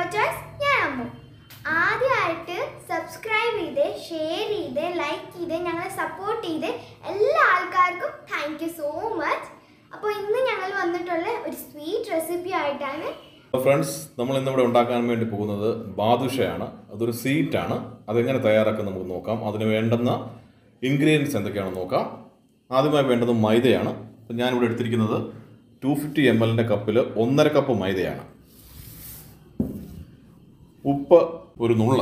choice ഞാൻ അമ്മു ആദ്യമായിട്ട് subscribe ചെയ്ത് ഷെയർ ചെയ്ത് ലൈക്ക് ചെയ്ത് ഞങ്ങളെ സപ്പോർട്ട് ചെയ്ത് എല്ലാ ആൾക്കാർക്കും താങ്ക് യു സോ മച്ച് അപ്പോൾ ഇന്ന് ഞങ്ങൾ വന്നിട്ടുള്ള ഒരു സ്വീറ്റ് റെസിപ്പി ആയിട്ടാണ് ഫ്രണ്ട്സ് നമ്മൾ ഇന്നിവിടെ ഉണ്ടാക്കാൻ വേണ്ടി പോകുന്നത് ബാദുഷയാണ് അതൊരു സീറ്റാണ് അതെങ്ങനെ തയ്യാറാക്കാൻ നമുക്ക് നോക്കാം അതിന് വേണ്ടുന്ന ഇൻഗ്രീഡിയൻസ് എന്തൊക്കെയാണെന്ന് നോക്കാം ആദ്യമായി വേണ്ടത് മൈദയാണ് അപ്പം ഞാനിവിടെ എടുത്തിരിക്കുന്നത് ടു ഫിഫ്റ്റി എം എല്ലിൻ്റെ കപ്പിൽ ഒന്നര കപ്പ് മൈദയാണ് ഉപ്പ് ഒരു നുള്ള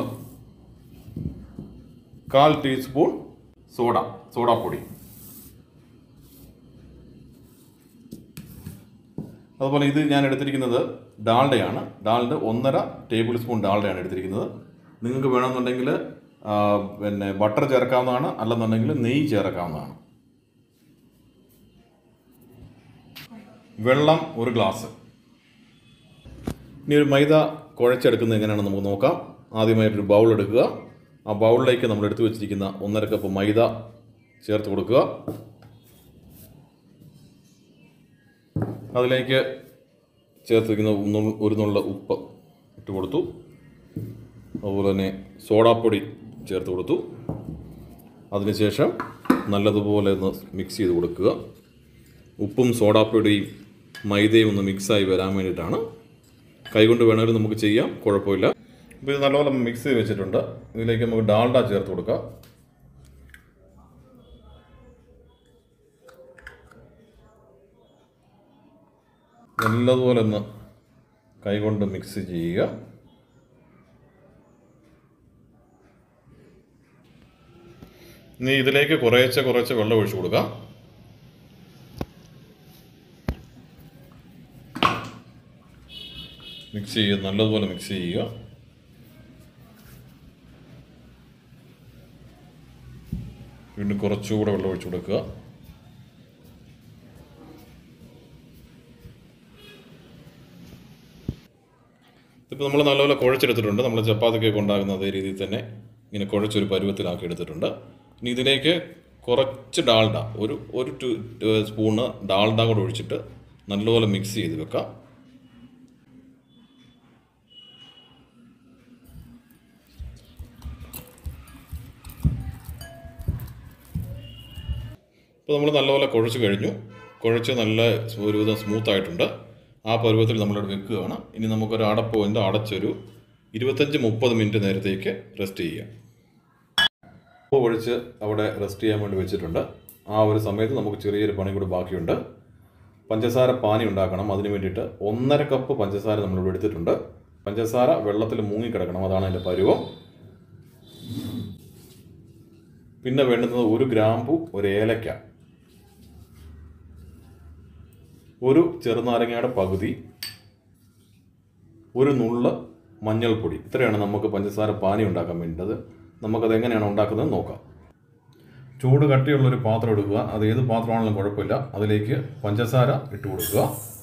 കാൽ ടീസ്പൂൺ സോഡ സോഡാപ്പൊടി അതുപോലെ ഇത് ഞാൻ എടുത്തിരിക്കുന്നത് ഡാൽഡയാണ് ഡാൽഡ ഒന്നര ടേബിൾ സ്പൂൺ ഡാൽഡയാണ് എടുത്തിരിക്കുന്നത് നിങ്ങൾക്ക് വേണമെന്നുണ്ടെങ്കിൽ ആ, പിന്നെ ബട്ടർ ചേർക്കാവുന്നതാണ് അല്ലെന്നുണ്ടെങ്കിൽ നെയ്യ് ചേർക്കാവുന്നതാണ് വെള്ളം ഒരു ഗ്ലാസ് ഇനി ഒരു മൈദ കുഴച്ചെടുക്കുന്നത് എങ്ങനെയാണെന്ന് നമുക്ക് നോക്കാം ആദ്യമായിട്ടൊരു ബൗൾ എടുക്കുക ആ ബൗളിലേക്ക് നമ്മൾ എടുത്തു വെച്ചിരിക്കുന്ന ഒന്നര കപ്പ് മൈദ ചേർത്ത് കൊടുക്കുക അതിലേക്ക് ചേർത്ത് വയ്ക്കുന്ന നുള്ള് ഒരു നുള്ള ഉപ്പ് ഇട്ട് കൊടുത്തു അതുപോലെ തന്നെ സോഡാപ്പൊടി ചേർത്ത് കൊടുത്തു അതിനുശേഷം നല്ലതുപോലെ ഒന്ന് മിക്സ് ചെയ്ത് കൊടുക്കുക ഉപ്പും സോഡാപ്പൊടിയും മൈദയും ഒന്ന് മിക്സായി വരാൻ വേണ്ടിയിട്ടാണ് കൈകൊണ്ട് വേണമെങ്കിലും നമുക്ക് ചെയ്യാം കുഴപ്പമില്ല ഇപ്പോൾ ഇത് നല്ലപോലെ മിക്സ് ചെയ്ത് വെച്ചിട്ടുണ്ട് ഇതിലേക്ക് നമുക്ക് ഡാൽഡ ചേർത്ത് കൊടുക്കാം നല്ലതുപോലെ ഒന്ന് കൈകൊണ്ട് മിക്സ് ചെയ്യുക ഇനി ഇതിലേക്ക് കുറേശ്ശെ കുറേശ്ശെ വെള്ളം ഒഴിച്ചു കൊടുക്കാം മിക്സ് ചെയ്യുക നല്ലതുപോലെ മിക്സ് ചെയ്യുക വീണ്ടും കുറച്ചുകൂടെ വെള്ളം ഒഴിച്ചു കൊടുക്കുക ഇപ്പോൾ നമ്മൾ നല്ലപോലെ കുഴച്ചെടുത്തിട്ടുണ്ട് നമ്മൾ ചപ്പാത്തിക്കൊക്കെ ഉണ്ടാകുന്ന അതേ രീതിയിൽ തന്നെ ഇങ്ങനെ കുഴച്ചൊരു പരുവത്തിലാക്കി എടുത്തിട്ടുണ്ട് ഇനി ഇതിലേക്ക് കുറച്ച് ഡാൽഡ ഒരു ഒരു ടു സ്പൂണ് ഡാൽഡ കൂടെ ഒഴിച്ചിട്ട് നല്ലപോലെ മിക്സ് ചെയ്ത് വെക്കാം ഇപ്പോൾ നമ്മൾ നല്ലപോലെ കുഴച്ച് കഴിഞ്ഞു കുഴച്ച് നല്ല ഒരുവിധം സ്മൂത്ത് ആയിട്ടുണ്ട് ആ പരുവത്തിൽ നമ്മളിവിടെ വെക്കുകയാണ് ഇനി നമുക്കൊരു അടപ്പ് കൊണ്ട് അടച്ചൊരു ഇരുപത്തഞ്ച് മുപ്പത് മിനിറ്റ് നേരത്തേക്ക് റെസ്റ്റ് ചെയ്യാം ഉപ്പ് ഒഴിച്ച് അവിടെ റെസ്റ്റ് ചെയ്യാൻ വേണ്ടി വെച്ചിട്ടുണ്ട് ആ ഒരു സമയത്ത് നമുക്ക് ചെറിയൊരു പണി കൂടി ബാക്കിയുണ്ട് പഞ്ചസാര പാനി ഉണ്ടാക്കണം അതിന് വേണ്ടിയിട്ട് ഒന്നര കപ്പ് പഞ്ചസാര നമ്മളിവിടെ എടുത്തിട്ടുണ്ട് പഞ്ചസാര വെള്ളത്തിൽ മുങ്ങിക്കിടക്കണം അതാണ് അതിൻ്റെ പരുവം പിന്നെ വേണ്ടുന്നത് ഒരു ഗ്രാമ്പു ഒരു ഏലക്ക ഒരു ചെറുനാരങ്ങയുടെ പകുതി ഒരു നുള്ള മഞ്ഞൾപ്പൊടി ഇത്രയാണ് നമുക്ക് പഞ്ചസാര പാനി ഉണ്ടാക്കാൻ വേണ്ടത് നമുക്കത് എങ്ങനെയാണ് ഉണ്ടാക്കുന്നത് നോക്കാം ചൂട് കട്ടിയുള്ള ഒരു പാത്രം എടുക്കുക അത് ഏത് പാത്രമാണെങ്കിലും കുഴപ്പമില്ല അതിലേക്ക് പഞ്ചസാര ഇട്ട് കൊടുക്കുക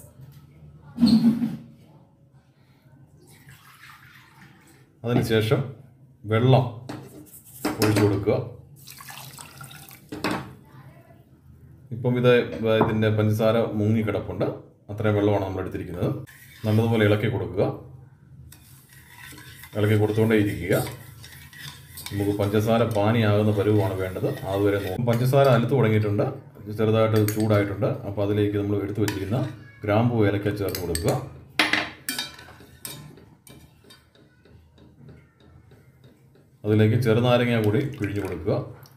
അതിനുശേഷം വെള്ളം ഒഴിച്ചു കൊടുക്കുക ഇപ്പം ഇത് ഇതിൻ്റെ പഞ്ചസാര മുങ്ങി കിടപ്പുണ്ട് അത്രയും വെള്ളമാണ് നമ്മൾ എടുത്തിരിക്കുന്നത് നല്ലതുപോലെ ഇളക്കി കൊടുക്കുക ഇളക്കി കൊടുത്തുകൊണ്ടേ ഇരിക്കുക നമുക്ക് പഞ്ചസാര പാനിയാകുന്ന പരുവമാണ് വേണ്ടത് അതുവരെ നോക്കും പഞ്ചസാര അലുത്ത് തുടങ്ങിയിട്ടുണ്ട് ചെറുതായിട്ട് ചൂടായിട്ടുണ്ട് അപ്പോൾ അതിലേക്ക് നമ്മൾ എടുത്തു വെച്ചിരിക്കുന്ന ഗ്രാമ്പു ഏലക്ക ചേർത്ത് കൊടുക്കുക അതിലേക്ക് ചെറുനാരങ്ങ കൂടി പിഴിഞ്ഞു കൊടുക്കുക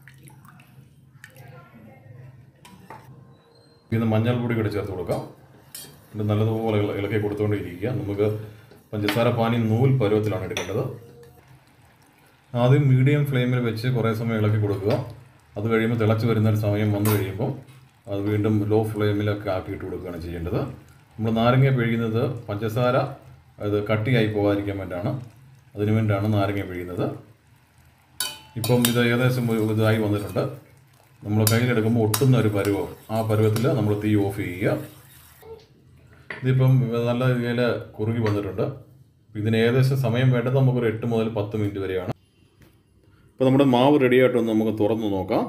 പിന്നെ മഞ്ഞൾപ്പൊടി കൂടി ചേർത്ത് കൊടുക്കാം എന്നിട്ട് നല്ലതുപോലെ ഇള- ഇളക്കി കൊടുത്തുകൊണ്ടിരിക്കുക നമുക്ക് പഞ്ചസാര പാനി നൂൽ പരുവത്തിലാണ് എടുക്കേണ്ടത് ആദ്യം മീഡിയം ഫ്ലെയിമിൽ വെച്ച് കുറേ സമയം ഇളക്കി കൊടുക്കുക അത് കഴിയുമ്പോൾ തിളച്ച് വരുന്ന ഒരു സമയം വന്നു കഴിയുമ്പോൾ അത് വീണ്ടും ലോ ഫ്ലെയിമിലൊക്കെ ആക്കിയിട്ട് കൊടുക്കുകയാണ് ചെയ്യേണ്ടത് നമ്മൾ നാരങ്ങ പിഴിയുന്നത് പഞ്ചസാര അത് കട്ടിയായി പോകാതിരിക്കാൻ വേണ്ടിയാണ് അതിനു വേണ്ടിയാണ് നാരങ്ങ പിഴിയുന്നത് ഇപ്പം ഇത് ഏകദേശം ഒരു ഇതായി വന്നിട്ടുണ്ട് നമ്മൾ കയ്യിലെടുക്കുമ്പോൾ ഒട്ടുന്ന ഒരു പരുവം ആ പരുവത്തിൽ നമ്മൾ തീ ഓഫ് ചെയ്യുക ഇതിപ്പം നല്ല രീതിയിൽ കുറുകി വന്നിട്ടുണ്ട് ഇതിന് ഏകദേശം സമയം വേണ്ടത് നമുക്കൊരു എട്ട് മുതൽ പത്ത് മിനിറ്റ് വരെയാണ് അപ്പോൾ നമ്മുടെ മാവ് റെഡി ആയിട്ടൊന്ന് നമുക്ക് തുറന്ന് നോക്കാം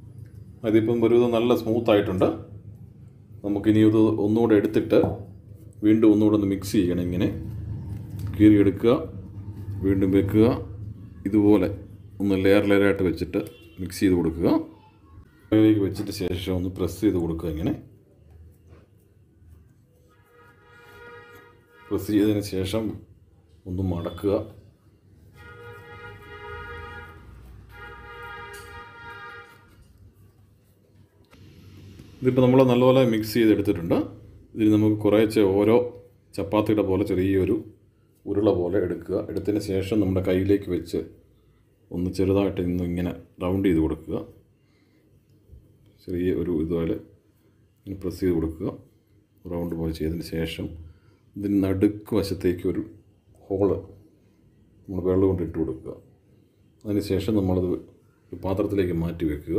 അതിപ്പം ഒരുവിധം നല്ല സ്മൂത്ത് ആയിട്ടുണ്ട് നമുക്കിനി ഇത് ഒന്നുകൂടെ എടുത്തിട്ട് വീണ്ടും ഒന്നുകൂടെ ഒന്ന് മിക്സ് ചെയ്യണം ഇങ്ങനെ കീറിയെടുക്കുക വീണ്ടും വെക്കുക ഇതുപോലെ ഒന്ന് ലെയർ ലെയറായിട്ട് വെച്ചിട്ട് മിക്സ് ചെയ്ത് കൊടുക്കുക അതിലേക്ക് വെച്ചിട്ട് ശേഷം ഒന്ന് പ്രസ് ചെയ്ത് കൊടുക്കുക ഇങ്ങനെ പ്രസ് ചെയ്തതിന് ശേഷം ഒന്ന് മടക്കുക ഇതിപ്പോൾ നമ്മൾ നല്ലപോലെ മിക്സ് ചെയ്തെടുത്തിട്ടുണ്ട് ഇതിൽ നമുക്ക് കുറേശ്ശെ ഓരോ ചപ്പാത്തിയുടെ പോലെ ചെറിയൊരു ഉരുള പോലെ എടുക്കുക എടുത്തതിന് ശേഷം നമ്മുടെ കയ്യിലേക്ക് വെച്ച് ഒന്ന് ചെറുതായിട്ട് ഇന്ന് ഇങ്ങനെ റൗണ്ട് ചെയ്ത് കൊടുക്കുക ചെറിയ ഒരു ഇതുപോലെ ഇങ്ങനെ പ്രസ് ചെയ്ത് കൊടുക്കുക റൗണ്ട് പോലെ ചെയ്തതിന് ശേഷം ഇതിന് നടുക്ക് വശത്തേക്ക് ഒരു ഹോള് നമ്മൾ വെള്ളം കൊണ്ട് ഇട്ട് കൊടുക്കുക അതിന് ശേഷം നമ്മളത് ഒരു പാത്രത്തിലേക്ക് മാറ്റി വെക്കുക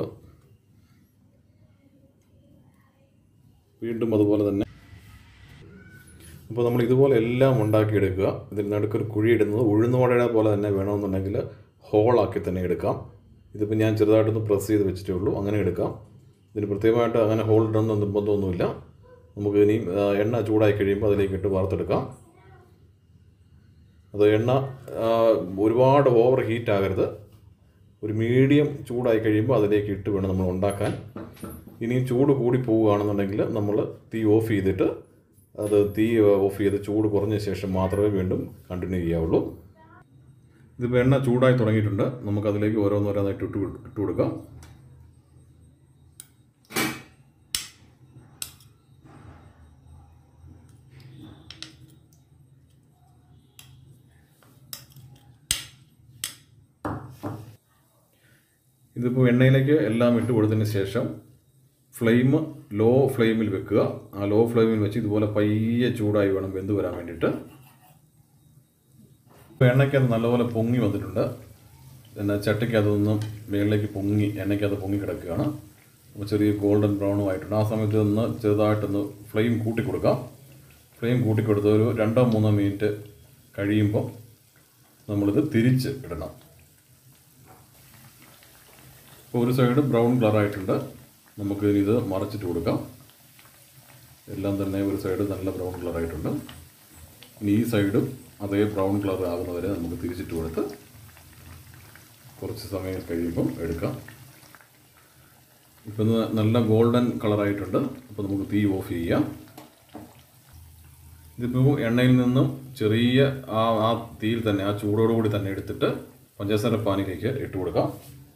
വീണ്ടും അതുപോലെ തന്നെ അപ്പോൾ നമ്മൾ ഇതുപോലെ എല്ലാം ഉണ്ടാക്കിയെടുക്കുക ഇതിൽ നടുക്കൊരു കുഴി ഇടുന്നത് ഉഴുന്നുവടയുടെ പോലെ തന്നെ വേണമെന്നുണ്ടെങ്കിൽ ഹോളാക്കി തന്നെ എടുക്കാം ഇതിപ്പോൾ ഞാൻ ചെറുതായിട്ടൊന്ന് പ്രസ് ചെയ്ത് വെച്ചിട്ടേ ഉള്ളൂ അങ്ങനെ എടുക്കാം ഇതിന് പ്രത്യേകമായിട്ട് അങ്ങനെ ഹോൾ ഇടണമെന്ന് നിർബന്ധമൊന്നുമില്ല നമുക്ക് ഇനി ആ, എണ്ണ ചൂടായി കഴിയുമ്പോൾ അതിലേക്ക് ഇട്ട് വറുത്തെടുക്കാം അത് എണ്ണ ആ, ഒരുപാട് ഓവർ ഹീറ്റ് ആകരുത് ഒരു മീഡിയം ചൂടായി കഴിയുമ്പോൾ അതിലേക്ക് ഇട്ട് വേണം നമ്മൾ ഉണ്ടാക്കാൻ ഇനിയും ചൂട് കൂടി പോവുകയാണെന്നുണ്ടെങ്കിൽ നമ്മൾ തീ ഓഫ് ചെയ്തിട്ട് അത് തീ ഓഫ് ചെയ്ത് ചൂട് കുറഞ്ഞ ശേഷം മാത്രമേ വീണ്ടും കണ്ടിന്യൂ ചെയ്യാവുള്ളൂ ഇതിപ്പോൾ എണ്ണ ചൂടായി തുടങ്ങിയിട്ടുണ്ട് നമുക്കതിലേക്ക് ഓരോന്നോരോന്നായിട്ട് ഇട്ട് കൊട്- ഇട്ട് കൊടുക്കാം ഇതിപ്പോൾ എണ്ണയിലേക്ക് എല്ലാം ഇട്ട് കൊടുത്തതിന് ശേഷം ഫ്ലെയിം ലോ ഫ്ലെയിമിൽ വെക്കുക ആ ലോ ഫ്ലെയിമിൽ വെച്ച് ഇതുപോലെ പയ്യെ ചൂടായി വേണം വെന്ത് വരാൻ വേണ്ടിയിട്ട് ഇപ്പോൾ എണ്ണയ്ക്കകത്ത് നല്ലപോലെ പൊങ്ങി വന്നിട്ടുണ്ട് പിന്നെ ചട്ടിക്കകത്ത് നിന്നും മേളിലേക്ക് പൊങ്ങി എണ്ണയ്ക്കകത്ത് പൊങ്ങി കിടക്കുകയാണ് അപ്പോൾ ചെറിയ ഗോൾഡൻ ബ്രൗണും ആയിട്ടുണ്ട് ആ സമയത്ത് ഒന്ന് ചെറുതായിട്ടൊന്ന് ഫ്ലെയിം കൂട്ടി കൊടുക്കാം ഫ്ലെയിം കൂട്ടി കൊടുത്ത് ഒരു രണ്ടോ മൂന്നോ മിനിറ്റ് കഴിയുമ്പോൾ നമ്മളിത് തിരിച്ച് ഇടണം ഇപ്പോൾ ഒരു സൈഡ് ബ്രൗൺ കളറായിട്ടുണ്ട് നമുക്ക് ഇനി ഇത് മറച്ചിട്ട് കൊടുക്കാം എല്ലാം തന്നെ ഒരു സൈഡ് നല്ല ബ്രൗൺ കളറായിട്ടുണ്ട് ഇനി ഈ സൈഡും അതേ ബ്രൗൺ കളർ ആകുന്നവരെ നമുക്ക് തിരിച്ചിട്ട് കൊടുത്ത് കുറച്ച് സമയം കഴിയുമ്പോൾ എടുക്കാം ഇപ്പം ഇത് നല്ല ഗോൾഡൻ കളറായിട്ടുണ്ട് അപ്പോൾ നമുക്ക് തീ ഓഫ് ചെയ്യാം ഇതിപ്പോൾ എണ്ണയിൽ നിന്നും ചെറിയ ആ ആ തീയിൽ തന്നെ ആ ചൂടോടുകൂടി തന്നെ എടുത്തിട്ട് പഞ്ചസാര പാനിലേക്ക് ഇട്ട് കൊടുക്കാം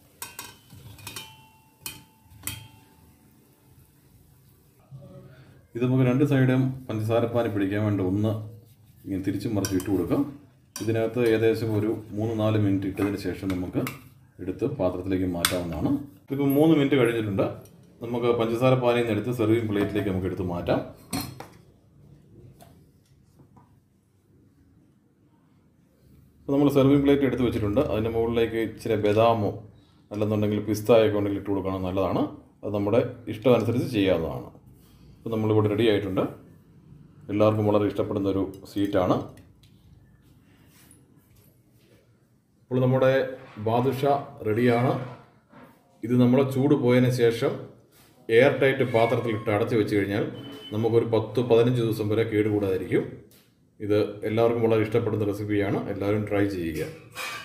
ഇത് നമുക്ക് രണ്ട് സൈഡും പഞ്ചസാരപ്പാനി പിടിക്കാൻ വേണ്ടി ഒന്ന് ഇങ്ങനെ തിരിച്ചും മറിച്ച് ഇട്ട് കൊടുക്കാം ഇതിനകത്ത് ഏകദേശം ഒരു മൂന്ന് നാല് മിനിറ്റ് ഇട്ടതിന് ശേഷം നമുക്ക് എടുത്ത് പാത്രത്തിലേക്ക് മാറ്റാവുന്നതാണ് ഇതിപ്പോൾ മൂന്ന് മിനിറ്റ് കഴിഞ്ഞിട്ടുണ്ട് നമുക്ക് പഞ്ചസാര പാനിയിൽ നിന്ന് എടുത്ത് സെർവിങ് പ്ലേറ്റിലേക്ക് നമുക്ക് എടുത്ത് മാറ്റാം അപ്പോൾ നമ്മൾ സെർവിങ് പ്ലേറ്റ് എടുത്ത് വെച്ചിട്ടുണ്ട് അതിൻ്റെ മുകളിലേക്ക് ഇച്ചിരി ബദാമോ അല്ലെന്നുണ്ടെങ്കിൽ പിസ്തായൊക്കെ ഉണ്ടെങ്കിൽ ഇട്ട് കൊടുക്കണം നല്ലതാണ് അത് നമ്മുടെ ഇഷ്ടം അനുസരിച്ച് ചെയ്യാവുന്നതാണ് അപ്പോൾ നമ്മളിവിടെ റെഡി ആയിട്ടുണ്ട് എല്ലാവർക്കും വളരെ ഇഷ്ടപ്പെടുന്ന ഒരു സ്വീറ്റാണ് അപ്പോൾ നമ്മുടെ ബാദുഷ റെഡിയാണ് ഇത് നമ്മൾ ചൂട് പോയതിന് ശേഷം എയർ ടൈറ്റ് പാത്രത്തിൽ ഇട്ട് അടച്ചു വെച്ച് കഴിഞ്ഞാൽ നമുക്കൊരു പത്ത് പതിനഞ്ച് ദിവസം വരെ കേടുകൂടാതിരിക്കും ഇത് എല്ലാവർക്കും വളരെ ഇഷ്ടപ്പെടുന്ന റെസിപ്പിയാണ് എല്ലാവരും ട്രൈ ചെയ്യുക